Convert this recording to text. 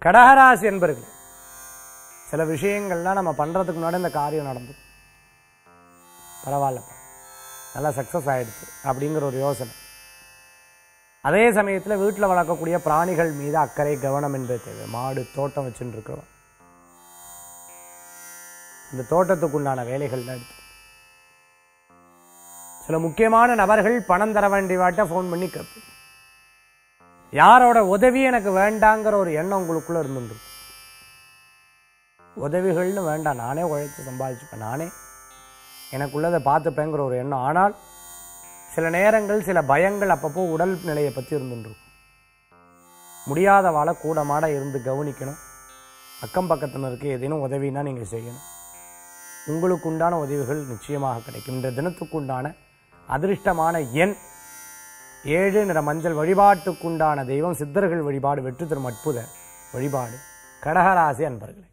கடகராசி என்பர்களே சில விஷயங்கள்லாம் நம்ம பண்றதுக்கு முன்னாடி இந்த காரியம் நடந்து பரவாயில்லப்பா நல்லா சக்ஸஸ் ஆயிடுச்சு அப்படிங்கிற ஒரு யோசனை அதே சமயத்தில் வீட்டில் வளர்க்கக்கூடிய பிராணிகள் மீது அக்கறை கவனம் என்பது தேவை மாடு தோட்டம் வச்சுட்டு இருக்கிறோம் அந்த தோட்டத்துக்குண்டான வேலைகள்லாம் எடுத்து சில முக்கியமான நபர்கள் பணம் தர வேண்டிய வாட்ட ஃபோன் பண்ணி கேட்போம் யாரோட உதவி எனக்கு வேண்டாங்கிற ஒரு எண்ணம் உங்களுக்குள்ள இருந்துருக்கு உதவிகள்னு வேண்டாம் நானே உழைச்சு சம்பாதிச்சுப்பேன் நானே எனக்குள்ளதை பார்த்துப்பேங்கிற ஒரு எண்ணம் ஆனால் சில நேரங்கள் சில பயங்கள் அப்பப்போ உடல் நிலையை பற்றி இருந்துருக்கும் முடியாதவாளை கூட மாட இருந்து கவனிக்கணும் அக்கம் பக்கத்தினருக்கு ஏதேனும் உதவினா நீங்கள் செய்யணும் உங்களுக்கு உண்டான உதவிகள் நிச்சயமாக கிடைக்கும் இந்த தினத்துக்குண்டான அதிர்ஷ்டமான எண் ஏழு நிற மஞ்சள் வழிபாட்டுக்குண்டான தெய்வம் சித்தர்கள் வழிபாடு வெற்றி தரும் அற்புத வழிபாடு கடகராசி அன்பர்களே